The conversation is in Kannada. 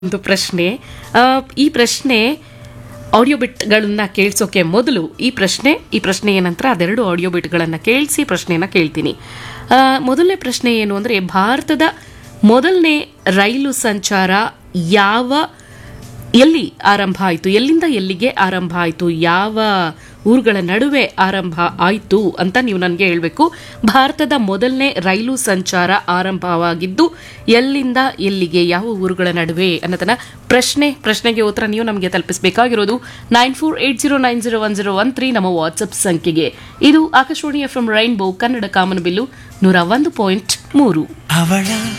ಒಂದು ಪ್ರಶ್ನೆ ಆ, ಈ ಪ್ರಶ್ನೆ ಆಡಿಯೋ ಬಿಟ್ಗಳನ್ನ ಕೇಳಿಸೋಕೆ ಮೊದಲು ಈ ಪ್ರಶ್ನೆ ಈ ಪ್ರಶ್ನೆಯ ನಂತರ ಅದೆರಡು ಆಡಿಯೋ ಬಿಟ್ಗಳನ್ನು ಕೇಳಿಸಿ ಪ್ರಶ್ನೆಯನ್ನ ಕೇಳ್ತೀನಿ ಆ, ಮೊದಲನೇ ಪ್ರಶ್ನೆ ಏನು ಅಂದರೆ ಭಾರತದ ಮೊದಲನೇ ರೈಲು ಸಂಚಾರ ಯಾವ ಎಲ್ಲಿ ಆರಂಭ ಆಯಿತು ಎಲ್ಲಿಂದ ಎಲ್ಲಿಗೆ ಆರಂಭ ಆಯಿತು ಯಾವ ಊರುಗಳ ನಡುವೆ ಆರಂಭ ಆಯಿತು ಅಂತ ನೀವು ನನಗೆ ಹೇಳಬೇಕು ಭಾರತದ ಮೊದಲನೇ ರೈಲು ಸಂಚಾರ ಆರಂಭವಾಗಿದ್ದು ಎಲ್ಲಿಂದ ಎಲ್ಲಿಗೆ ಯಾವ ಊರುಗಳ ನಡುವೆ ಅನ್ನೋದನ್ನ ಪ್ರಶ್ನೆ ಪ್ರಶ್ನೆಗೆ ಉತ್ತರ ನೀವು ನಮಗೆ ತಲುಪಿಸಬೇಕಾಗಿರೋದು nine four eight zero nine zero one zero one three ನಮ್ಮ ವಾಟ್ಸಪ್ ಸಂಖ್ಯೆಗೆ ಇದು Akashvani F M rainbow Kannada ಕಾಮನಬಿಲ್ಲು ನೂರ ಒಂದು ಪಾಯಿಂಟ್ ಮೂರು ಅವಳ